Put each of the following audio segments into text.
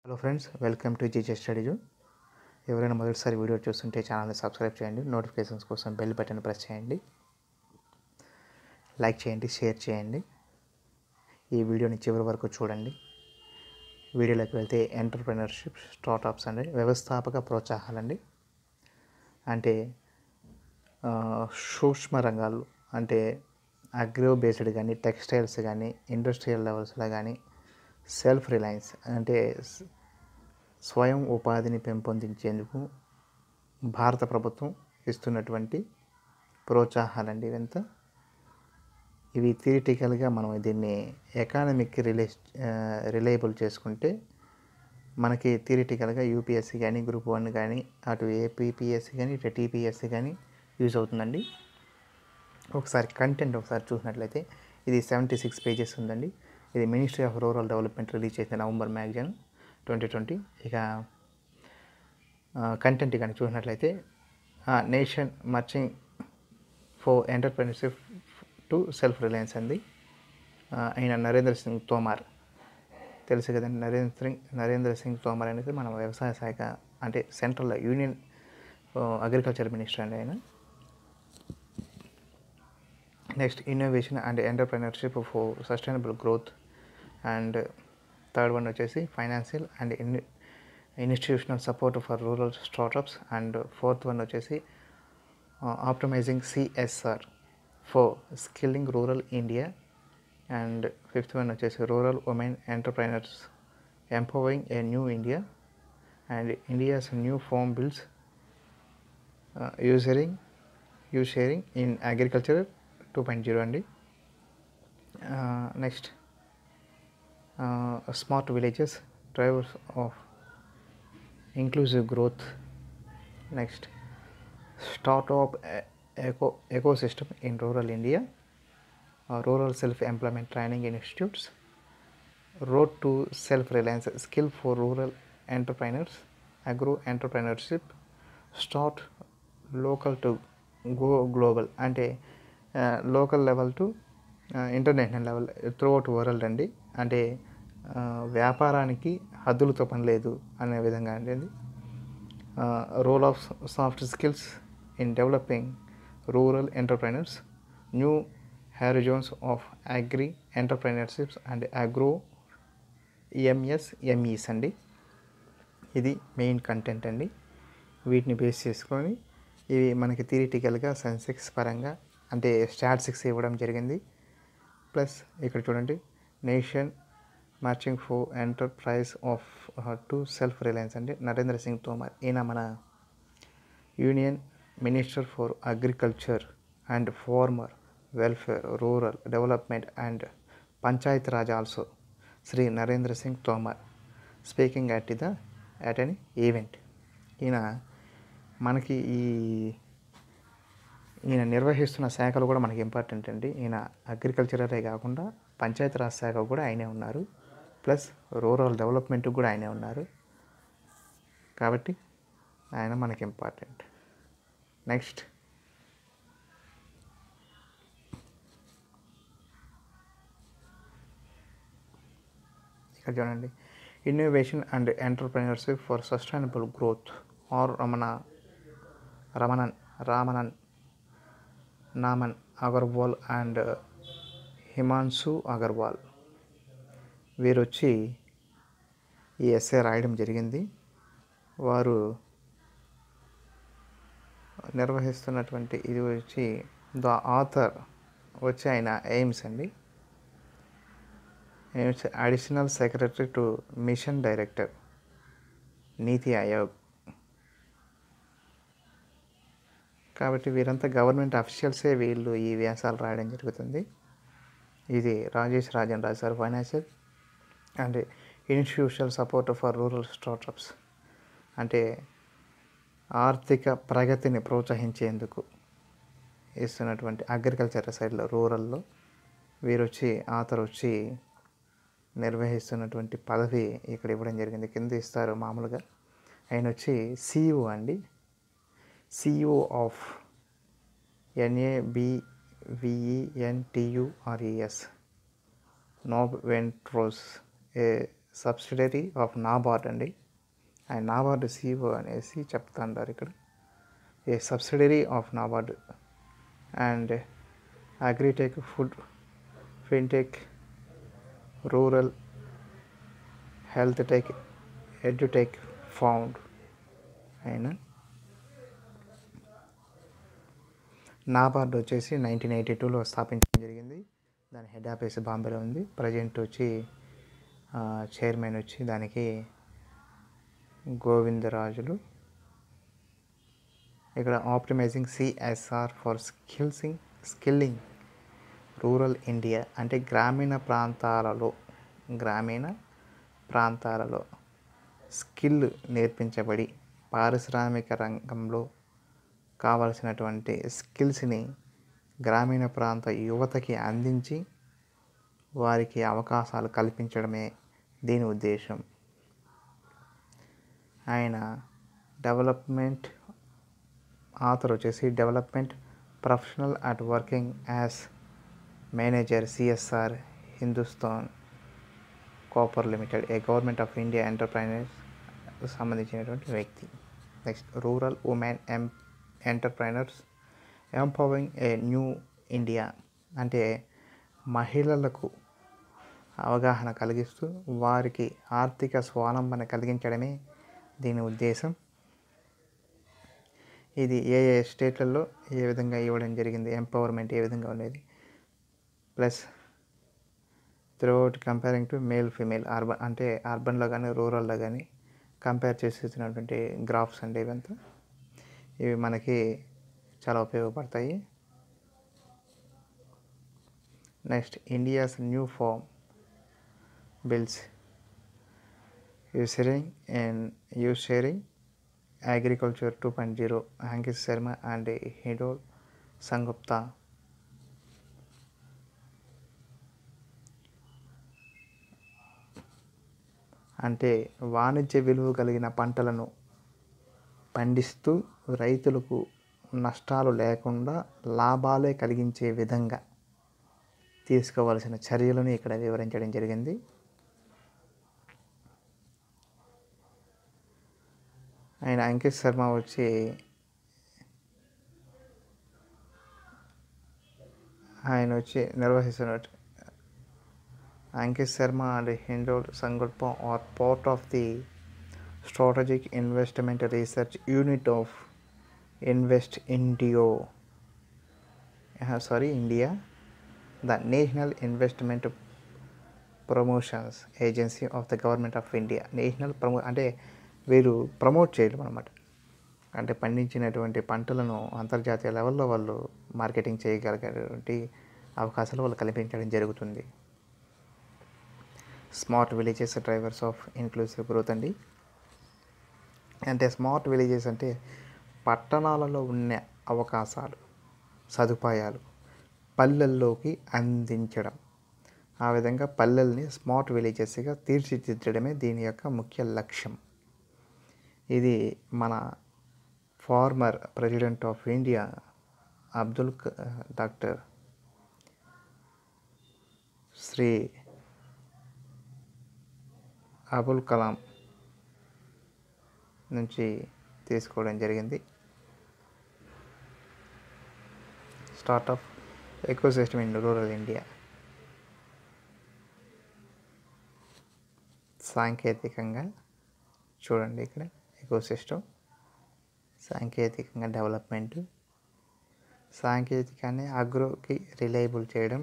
Hello friends welcome to GJ study zone ఎవరైనా మొదటిసారి video చూస్తుంటే ఛానల్ని సబ్స్క్రైబ్ చేయండి నోటిఫికేషన్స్ కోసం బెల్ బటన్ ప్రెస్ చేయండి లైక్ చేయండి షేర్ చేయండి ఈ వీడియోని చివరి వరకు చూడండి వీడియోలోకి వెళ్తే ఎంటర్ప్రినర్షిప్ స్టార్టప్స్ అండి వ్యవస్థాపక ప్రోత్సాహాలండి అంటే ఆ, సూక్ష్మ రంగాలు అంటే అగ్రో బేస్డ్ కానీ టెక్స్టైల్స్ కానీ ఇండస్ట్రియల్ లెవెల్స్లో కానీ సెల్ఫ్ రిలయన్స్ అంటే స- స్వయం ఉపాధిని పెంపొందించేందుకు భారత ప్రభుత్వం ఇస్తున్నటువంటి ప్రోత్సాహాలండి ఇవంతా ఇవి థియరిటికల్గా మనం దీన్ని ఎకానమిక్ రిలే రిలయబుల్ చేసుకుంటే మనకి థియరిటికల్గా యూపీఎస్సీ కానీ గ్రూప్ వన్ కానీ అటు ఏపీపీఎస్సీ కానీ ఇటు టీపీఎస్సీ కానీ యూజ్ అవుతుందండి ఒకసారి కంటెంట్ ఒకసారి చూసినట్లయితే ఇది సెవెంటీ సిక్స్ పేజెస్ ఉందండి ఇది ministry of rural development release చేసిన నవంబర్ మ్యాగజైన్ ట్వంటీ ట్వంటీ ఇక కంటెంట్ కానీ చూసినట్లయితే nation marching for entrepreneurship to self reliance అంది ఆ, ఆయన నరేంద్ర సింగ్ తోమార్ తెలుసు కదండి నరేంద్ర సింగ్ నరేంద్ర సింగ్ తోమర్ అనేది మన వ్యవసాయ శాఖ అంటే సెంట్రల్ యూనియన్ అగ్రికల్చర్ మినిస్టర్ అండి ఆయన next innovation and entrepreneurship for sustainable growth and third one వచ్చేసి financial and in institutional support for rural startups and fourth one వచ్చేసి optimizing CSR for skilling rural India and fifth one వచ్చేసి rural women entrepreneurs empowering a new India and India's new farm bills ushering use sharing in agriculture two point zero అండి next smart villages drivers of inclusive growth next startup eco ecosystem in rural India rural self employment training institutes road to self reliance skill for rural entrepreneurs agro entrepreneurship start local to go global అంటే local level to international level throughout world అండి అంటే ఆ, వ్యాపారానికి హద్దులతో పని లేదు అనే విధంగా అండి అది role of soft skills in developing rural entrepreneurs new horizons of agri entrepreneurships and agro MSMEs అండి ఇది మెయిన్ కంటెంట్ అండి వీటిని బేస్ చేసుకొని ఇవి మనకి థియరిటికల్గా సెన్సెక్స్ పరంగా అంటే స్టాటిస్టిక్స్ ఇవ్వడం జరిగింది ప్లస్ ఇక్కడ చూడండి nation matching for enterprise of to self reliance అంటే నరేంద్ర సింగ్ తోమర్ ఈయన మన union minister for agriculture and farmer welfare rural development and Panchayat Raj also Shri Narendra Singh Tomar speaking at the at an event ఈయన మనకి ఈ ఈయన నిర్వహిస్తున్న శాఖలు కూడా మనకి ఇంపార్టెంట్ అండి ఈయన అగ్రికల్చరే కాకుండా పంచాయతీ రాజ్ శాఖ కూడా ఆయనే ఉన్నారు ప్లస్ రూరల్ డెవలప్మెంట్ కూడా ఆయనే ఉన్నారు కాబట్టి ఆయన మనకి ఇంపార్టెంట్ నెక్స్ట్ ఇక్కడ చూడండి innovation and entrepreneurship for sustainable growth R Ramana Ramanan Ramanan Naman Agarwal and Himanshu Agarwal వీరు వచ్చి ఈ ఎస్ఏ రాయడం జరిగింది వారు నిర్వహిస్తున్నటువంటి ఇది వచ్చి ద ఆథర్ వచ్చి ఆయన ఎయిమ్స్ అండి AIMS additional secretary to mission director NITI Aayog కాబట్టి వీరంతా గవర్నమెంట్ అఫీషియల్సే వీళ్ళు ఈ వ్యాసాలు రాయడం జరుగుతుంది ఇది రాజేష్ రాజన్ రాశారు financial and institutional support for rural startups అంటే ఆర్థిక ప్రగతిని ప్రోత్సహించేందుకు ఇస్తున్నటువంటి అగ్రికల్చర్ సైడ్లో రూరల్లో వీరు వచ్చి ఆతరు వచ్చి నిర్వహిస్తున్నటువంటి పదవి ఇక్కడ ఇవ్వడం జరిగింది కింద ఇస్తారు మామూలుగా ఆయన వచ్చి సిఇఓ అండి CEO of Nabventures Nabventures a subsidiary of NABARD అండి ఆయన నాబార్డ్ సిఓ అనేసి చెప్తాండారు ఇక్కడ a subsidiary of NABARD and agritech food fintech rural health tech edutech found ఆయన నాబార్డ్ వచ్చేసి నైన్టీన్ ఎయిటీ టూలో స్థాపించడం జరిగింది దాని హెడ్ ఆఫీస్ బాంబేలో ఉంది ప్రజెంట్ వచ్చి చైర్మన్ వచ్చి దానికి గోవిందరాజులు ఇక్కడ optimizing CSR for skilling skilling rural India అంటే గ్రామీణ ప్రాంతాలలో గ్రామీణ ప్రాంతాలలో స్కిల్ నేర్పించబడి పారిశ్రామిక రంగంలో కావలసినటువంటి స్కిల్స్ని గ్రామీణ ప్రాంత యువతకి అందించి వారికి అవకాశాలు కల్పించడమే దీని ఉద్దేశం ఆయన డెవలప్మెంట్ ఆథర్ వచ్చేసి development professional at working as manager CSR Hindustan Copper Limited a government of India entrepreneurs సంబంధించినటువంటి వ్యక్తి next rural women M entrepreneurs empowering a new India అంటే మహిళలకు అవగాహన కలిగిస్తూ వారికి ఆర్థిక స్వావలంబన కలిగించడమే దీని ఉద్దేశం ఇది ఏ ఏ స్టేట్లలో ఏ విధంగా ఇవ్వడం జరిగింది ఎంపవర్మెంట్ ఏ విధంగా ఉండేది plus throughout comparing to male female urban అంటే అర్బన్లో కానీ రూరల్లో కానీ కంపేర్ చేసేసినటువంటి గ్రాఫ్స్ అండి ఇవంతా ఇవి మనకి చాలా ఉపయోగపడతాయి next India's new farm bills ushering and use sharing agriculture two point zero Ankit Sharma and Hindol Sengupta అంటే వాణిజ్య విలువ కలిగిన పంటలను పండిస్తూ రైతులకు నష్టాలు లేకుండా లాభాలే కలిగించే విధంగా తీసుకోవాల్సిన చర్యలను ఇక్కడ వివరించడం జరిగింది ఆయన అంకిత్ శర్మ వచ్చి ఆయన వచ్చి నిర్వహిస్తున్నట్టు అంకిత్ శర్మ అండ్ హిండోల్ సంకల్పం are part of the strategic investment research unit of invest India sorry India the national investment promotions agency of the government of India national promo అంటే వీరు ప్రమోట్ చేయడం అనమాట అంటే పండించినటువంటి పంటలను అంతర్జాతీయ లెవెల్లో వాళ్ళు మార్కెటింగ్ చేయగలిగేటువంటి అవకాశాలు వాళ్ళు కల్పించడం జరుగుతుంది smart villages drivers of inclusive growth అండి అంటే స్మార్ట్ విలేజెస్ అంటే పట్టణాలలో ఉన్న అవకాశాలు సదుపాయాలు పల్లెల్లోకి అందించడం ఆ విధంగా పల్లెల్ని స్మార్ట్ విలేజెస్గా తీర్చిదిద్దడమే దీని యొక్క ముఖ్య లక్ష్యం ఇది మన former president of India Abdul క- డాక్టర్ శ్రీ అబుల్ కలాం నుంచి తీసుకోవడం జరిగింది startup ecosystem in rural India సాంకేతికంగా చూడండి ఇక్కడ ఎకోసిస్టమ్ సాంకేతికంగా డెవలప్మెంట్ సాంకేతికాన్ని అగ్రోకి రిలయబుల్ చేయడం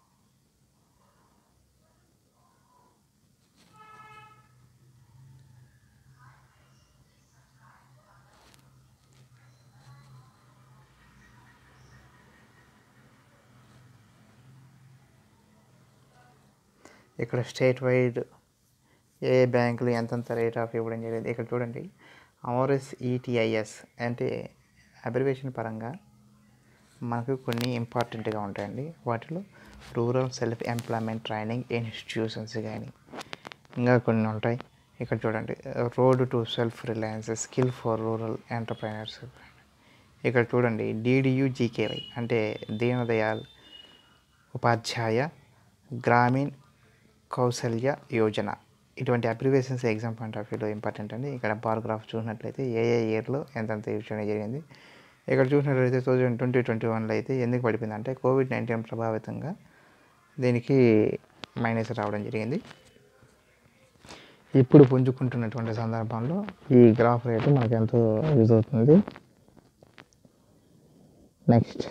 ఇక్కడ స్టేట్ వైడ్ ఏ బ్యాంకులు ఎంతెంత రేట్ ఆఫ్ ఇవ్వడం జరిగింది ఇక్కడ చూడండి ఆర్ఎస్ ఈటీఐఎస్ అంటే అబ్రివేషన్ పరంగా మనకు కొన్ని ఇంపార్టెంట్గా ఉంటాయండి వాటిలో rural self employment training institutions కానీ ఇంకా కొన్ని ఉంటాయి ఇక్కడ చూడండి road to self reliance skill for rural entrepreneurs ఇక్కడ చూడండి డిడియు జీకేవై అంటే దీనదయాల్ ఉపాధ్యాయ గ్రామీణ్ కౌశల్య యోజన ఇటువంటి అబ్రివేషన్స్ ఎగ్జామ్ పాయింట్ ఆఫ్ వ్యూలో ఇంపార్టెంట్ అండి ఇక్కడ బార్ గ్రాఫ్ చూసినట్లయితే ఏ ఏ ఇయర్లో ఎంతెంత యూజ్ చేయడం జరిగింది ఇక్కడ చూసినట్లయితే టూ థౌజండ్ ట్వంటీ ట్వంటీ వన్లో అయితే ఎందుకు పడిపోయింది అంటే కోవిడ్ నైన్టీన్ ప్రభావితంగా దీనికి మైనస్ రావడం జరిగింది ఇప్పుడు పుంజుకుంటున్నటువంటి సందర్భంలో ఈ గ్రాఫ్ రేటు మనకు ఎంతో యూజ్ అవుతుంది నెక్స్ట్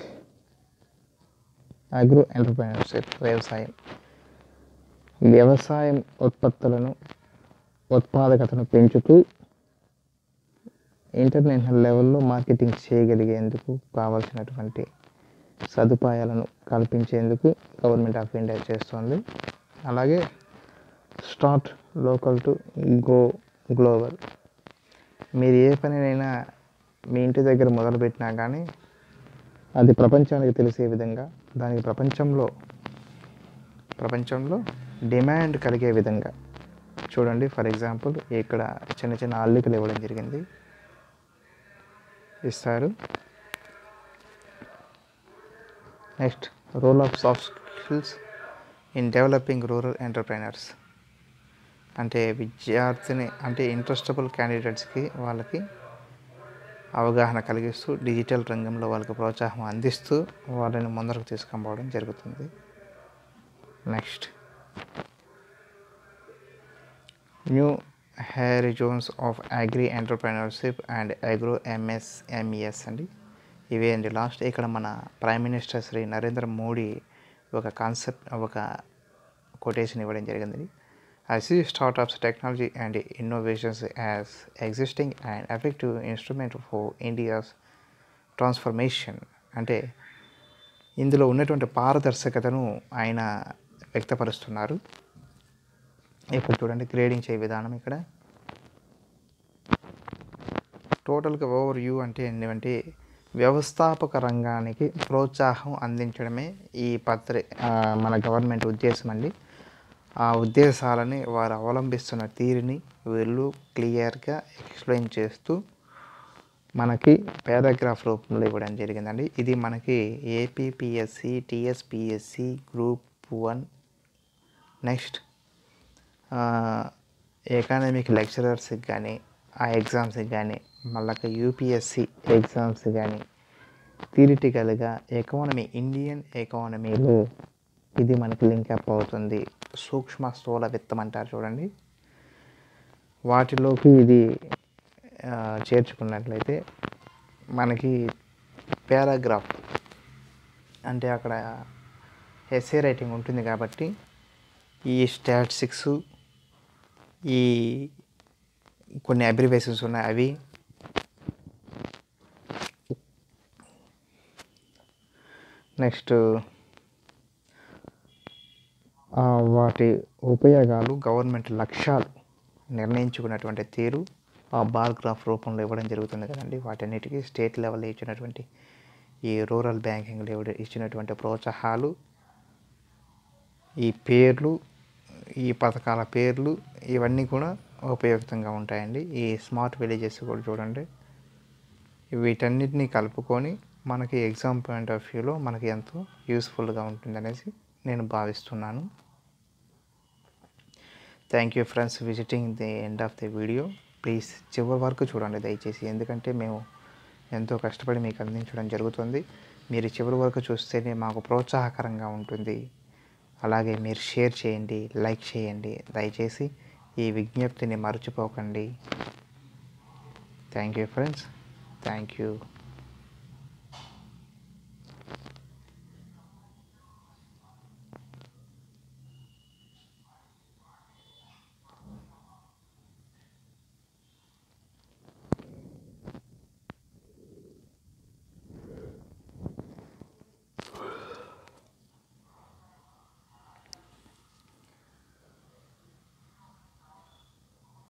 అగ్రో ఎంటర్ప్రైనర్షిప్ వ్యవసాయం వ్యవసాయం ఉత్పత్తులను ఉత్పాదకతను పెంచుతూ ఇంటర్నేషనల్ లెవెల్లో మార్కెటింగ్ చేయగలిగేందుకు కావాల్సినటువంటి సదుపాయాలను కల్పించేందుకు గవర్నమెంట్ ఆఫ్ ఇండియా చేస్తుంది అలాగే start local to go global మీరు ఏ పనినైనా మీ ఇంటి దగ్గర మొదలుపెట్టినా కానీ అది ప్రపంచానికి తెలిసే విధంగా దానికి ప్రపంచంలో ప్రపంచంలో డిమాండ్ కలిగే విధంగా చూడండి ఫర్ ఎగ్జాంపుల్ ఇక్కడ చిన్న చిన్న అల్లికలు ఇవ్వడం జరిగింది ఇస్తారు next role of soft skills in developing rural entrepreneurs అంటే విద్యార్థిని అంటే ఇంట్రెస్టబుల్ క్యాండిడేట్స్కి వాళ్ళకి అవగాహన కలిగిస్తూ డిజిటల్ రంగంలో వాళ్ళకి ప్రోత్సాహం అందిస్తూ వాళ్ళని ముందరకు తీసుకొని పోవడం జరుగుతుంది next new horizons of agri entrepreneurship and agro MSMEs అండి ఇవే అండి లాస్ట్ ఇక్కడ మన ప్రైమ్ మినిస్టర్ శ్రీ నరేంద్ర మోడీ ఒక కాన్సెప్ట్ ఒక కొటేషన్ ఇవ్వడం జరిగింది I see startups, technology, and innovations as existing and effective instrument for India's transformation. అంటే ఇందులో ఉన్నటువంటి పారదర్శకతను ఆయన వ్యక్తపరుస్తున్నారు ఇప్పుడు చూడండి గ్రేడింగ్ చేయ విధానం ఇక్కడ టోటల్గా ఓవర్ వ్యూ అంటే ఏంటంటే వ్యవస్థాపక రంగానికి ప్రోత్సాహం అందించడమే ఈ పత్రి ఆ, మన గవర్నమెంట్ ఉద్దేశం అండి ఆ ఉద్దేశాలని వారు అవలంబిస్తున్న తీరుని వీళ్ళు క్లియర్గా ఎక్స్ప్లెయిన్ చేస్తూ మనకి పారాగ్రాఫ్ రూపంలో ఇవ్వడం జరిగిందండి ఇది మనకి APPSC TSPSC group one next economic లెక్చరర్స్కి కానీ ఆ ఎగ్జామ్స్కి కానీ మళ్ళీ యూపీఎస్సి ఎగ్జామ్స్ కానీ థిరిటికల్గా ఎకానమీ ఇండియన్ ఎకానమీలో ఇది మనకి లింక్ అప్ అవుతుంది సూక్ష్మ స్థూల విత్తం అంటారు చూడండి వాటిలోకి ఇది ఆ, చేర్చుకున్నట్లయితే మనకి పారాగ్రాఫ్ అంటే అక్కడ ఎస్ఏ రైటింగ్ ఉంటుంది కాబట్టి ఈ స్టాటిస్టిక్స్ ఈ కొన్ని అబ్రివేషన్స్ ఉన్నాయి అవి నెక్స్ట్ ఆ, వాటి ఉపయోగాలు గవర్నమెంట్ లక్ష్యాలు నిర్ణయించుకున్నటువంటి తీరు ఆ బార్ గ్రాఫ్ రూపంలో ఇవ్వడం జరుగుతుంది కదండి వాటన్నిటికీ స్టేట్ లెవెల్లో ఇచ్చినటువంటి ఈ రూరల్ బ్యాంకింగ్లో ఇవ్వడ ఇచ్చినటువంటి ప్రోత్సాహాలు ఈ పేర్లు ఈ పథకాల పేర్లు ఇవన్నీ కూడా ఉపయుక్తంగా ఉంటాయండి ఈ స్మార్ట్ విలేజెస్ కూడా చూడండి వీటన్నిటిని కలుపుకొని మనకి ఎగ్జామ్ పాయింట్ ఆఫ్ వ్యూలో మనకి ఎంతో యూస్ఫుల్గా ఉంటుందనేసి నేను భావిస్తున్నాను thank you friends visiting the end of the video please చివరి వరకు చూడండి దయచేసి ఎందుకంటే మేము ఎంతో కష్టపడి మీకు అందించడం జరుగుతుంది మీరు చివరి వరకు చూస్తేనే మాకు ప్రోత్సాహకరంగా ఉంటుంది అలాగే మీరు షేర్ చేయండి లైక్ చేయండి దయచేసి ఈ విజ్ఞప్తిని మర్చిపోకండి thank you friends thank you